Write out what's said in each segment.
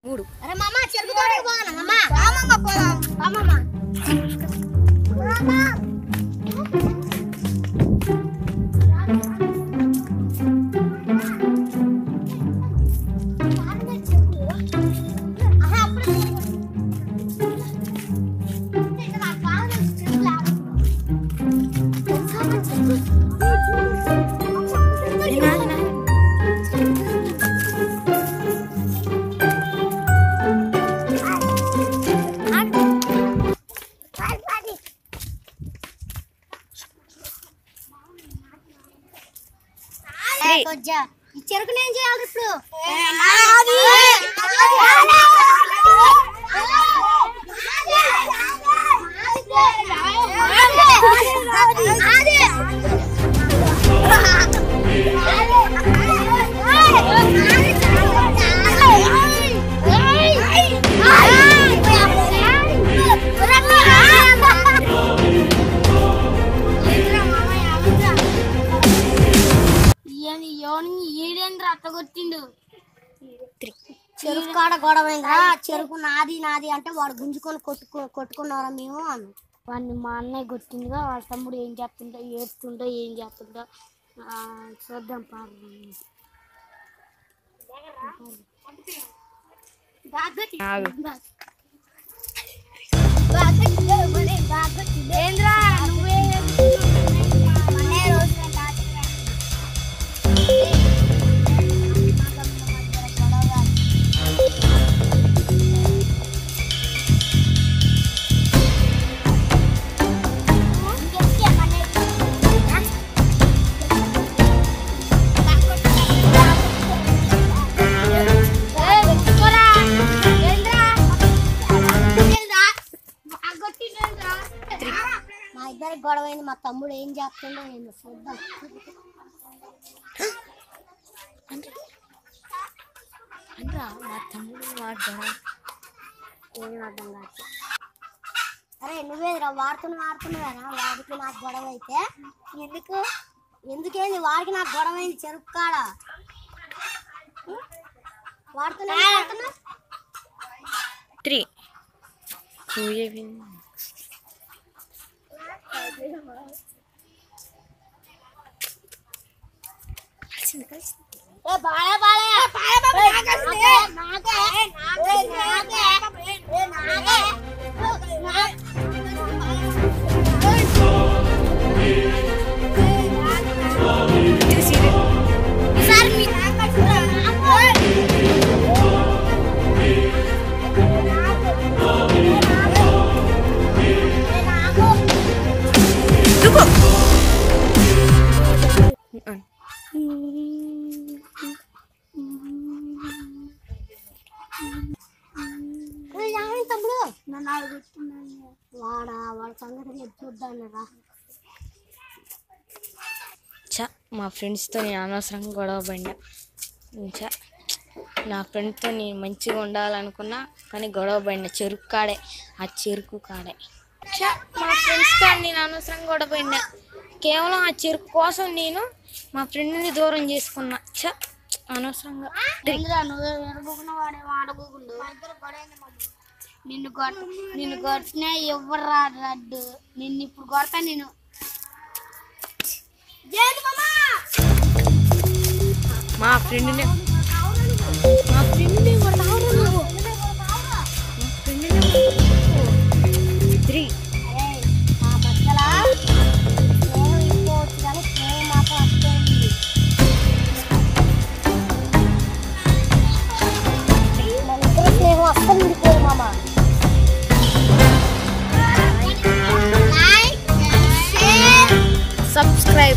మూడు అరే మామ చెరుకు తోటకి పోదాం మామ రామమ్మ పోదాం రామమ్మ కొజ్జా ఈ చెరుకు నేను చేయాలి ఇప్పుడు ఈడేంద్ర అత్తగొట్టిండు చెరుకు కాడ గొడవైందిరా చెరుకు నాది నాది అంటే వాడు గుంజుకొని కొట్టుకు కొట్టుకున్నారా మేము అను వాడిని మా అన్నయ్య కొట్టిందిగా వాళ్ళ తమ్ముడు ఏం చేస్తుండో ఏడుస్తుండో ఏం చేస్తుండో ఆ, చూద్దాం పారు ఆగు. ఏంద్రా నువ్వే మా ఇద్దరికి గొడవ అయింది మా తమ్ముడు ఏం చేస్తుండో ఏందో చూద్దాం అనరా మా తమ్ముడు మా గొడవ ఏం అర్థం కాదు అరే నువ్వేదిరా వాడుతున్నా వాడుతున్నావేనా వాడికి నాకు గొడవ అయితే ఎందుకు ఎందుకేంది వాడికి నాకు గొడవ అయింది చెరుకు కాడ వాడుతున్నా వాడుతున్నా త్రీ నువ్వు చెప్పింది కలిసింది కలిసింది ఏ బాలే బాలే నాకే నాకే నాకే ఏ నాకే ఇది సీరియల్ ఈసారి మీ రుకో తమ్ముడు నన్ను అడుగుతున్నాను వాడా వాడి సంగతి రేపు చూద్దాం చ మా ఫ్రెండ్స్తో నేను అనవసరంగా గొడవ పడినా చ నా ఫ్రెండ్తో నేను మంచిగా ఉండాలనుకున్నా కానీ గొడవ పడిన చెరుకు కాడే ఆ చెరుకు కాడే చ మా ఫ్రెండ్స్తో నేను అనవసరంగా గొడవ పడినా కేవలం ఆ చెరుకు కోసం నేను మా ఫ్రెండ్ని దూరం చేసుకున్నా చ అనవసరంగా నువ్వు ఎరగకుండా వాడే వాడబోకుండు నిన్ను కొట్ట నిన్ను కొట్టినా ఎవరు రాడ్డు నిన్ను ఇప్పుడు కొడతా నేను మా ఫ్రెండ్ని మా ఫ్రెండ్ని కొడతావు నువ్వు మా ఫ్రెండ్ని త్రీ ఆ మధ్యలో ప్రేమ ఇంకోవచ్చు కానీ ప్రేమ మాత్రం వస్తుంది మన ఇద్దరు స్నేహం అస్సలు విడిపోదు మామ సబ్స్క్రైబ్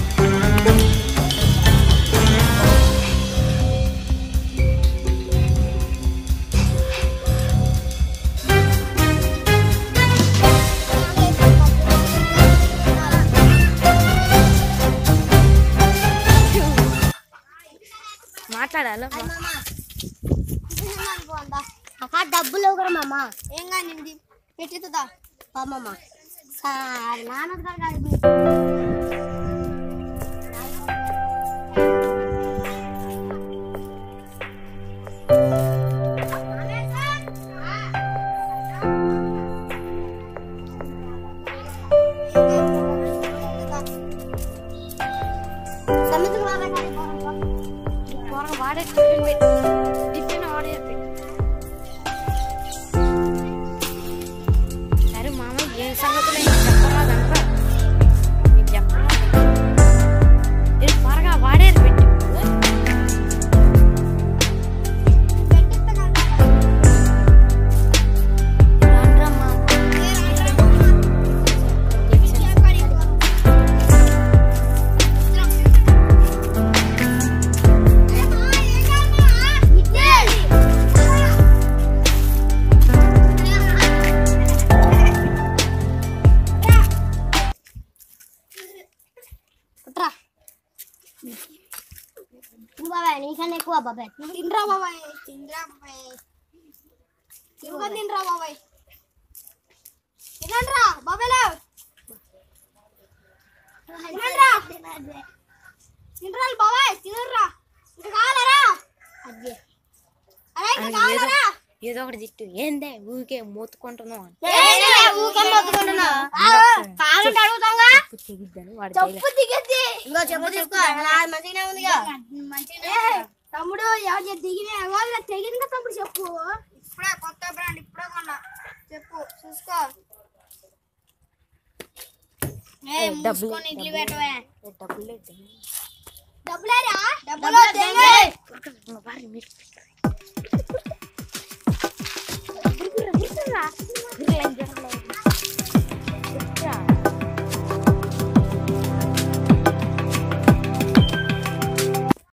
మాట్లాడాలా ఆ డబ్బులు కూడా మామ ఏం కానింది పెట్టిదా మామ నాన్న కాదు అరే మామ ఏ సంగతులు చెప్పరాదంట నీకు చెప్పరాదు ఇది త్వరగా వాడేది పెట్టు రానురా మామ. బాబాయ్ నీకన్నా ఎక్కువ బాబాయ్ తినరా బాబాయ్ తినరా బాబాయ్ తిరుగు తినరా బాబాయ్ తినండ్రా బాబాయ్ లేవ్ తినండ్రా తినరా బాబాయ్ తినరా ఇంకా కావాలరా అదే అరే ఇంకా అని ఏదో కావాలరా ఏదో ఒకటి తిట్టు ఏందే ఊరికే మూతుకుంటున్నావు అని. ఊకం మొత్తుకుంటున్నా కావాలంటే అడుగుతాంగా చెప్పు తెగిద్దని వాడు చేయలే. చెప్పు దిగద్ది ఇంకో చెప్పు తీసుకో నాది మంచిగానే ఉందిగా తమ్ముడు ఎవరు దిగిన ఎవరు తెగింది తమ్ముడు చెప్పు ఇప్పుడే కొత్త బ్రాండ్ ఇప్పుడే కొన్నా చెప్పు చూసుకో ఏ, డబ్బులు ఇడ్లీ పెట్టవే ఏ, డబ్బులు లేదు. డబ్బులేరా డబ్బులు దెంగే ఇంకా వారి మీరు గుర్రా గుర్రా